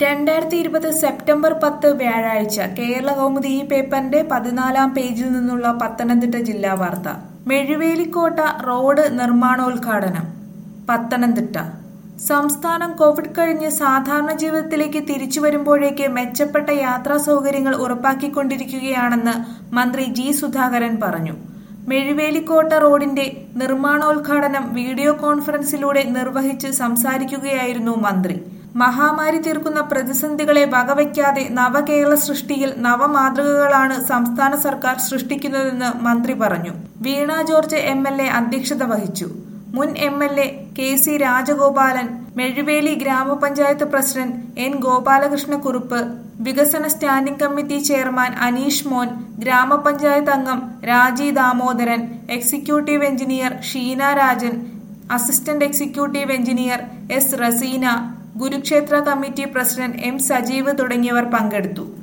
രണ്ടായിരത്തി ഇരുപത് സെപ്റ്റംബർ പത്ത് വ്യാഴാഴ്ച കേരള കൗമുദി ഈ പേപ്പറിന്റെ പതിനാലാം പേജിൽ നിന്നുള്ള പത്തനംതിട്ട ജില്ലാ വാർത്ത മെഴുവേലിക്കോട്ട റോഡ് നിർമ്മാണോദ്ഘാടനം പത്തനംതിട്ട സംസ്ഥാനം കോവിഡ് കഴിഞ്ഞ് സാധാരണ ജീവിതത്തിലേക്ക് തിരിച്ചു വരുമ്പോഴേക്ക് മെച്ചപ്പെട്ട യാത്രാ സൗകര്യങ്ങൾ ഉറപ്പാക്കിക്കൊണ്ടിരിക്കുകയാണെന്ന് മന്ത്രി ജി സുധാകരൻ പറഞ്ഞു മെഴുവേലിക്കോട്ട റോഡിന്റെ നിർമ്മാണോദ്ഘാടനം വീഡിയോ കോൺഫറൻസിലൂടെ നിർവഹിച്ച് സംസാരിക്കുകയായിരുന്നു മന്ത്രി മഹാമാരി തീർക്കുന്ന പ്രതിസന്ധികളെ വകവയ്ക്കാതെ നവകേരള സൃഷ്ടിയിൽ നവമാതൃകകളാണ് സംസ്ഥാന സർക്കാർ സൃഷ്ടിക്കുന്നതെന്ന് മന്ത്രി പറഞ്ഞു Veena George M L A അധ്യക്ഷത വഹിച്ചു മുൻ M L A K C Rajagopalan Mezhuveli ഗ്രാമപഞ്ചായത്ത് പ്രസിഡന്റ് എൻ ഗോപാലകൃഷ്ണക്കുറുപ്പ് വികസന സ്റ്റാൻഡിംഗ് കമ്മിറ്റി ചെയർമാൻ അനീഷ് മോൻ ഗ്രാമപഞ്ചായത്ത് അംഗം Raji Damodaran executive engineer Sheena Rajan assistant executive engineer S Raseena Gurukshetra committee president M Sajeev തുടങ്ങിയവർ പങ്കെടുത്തു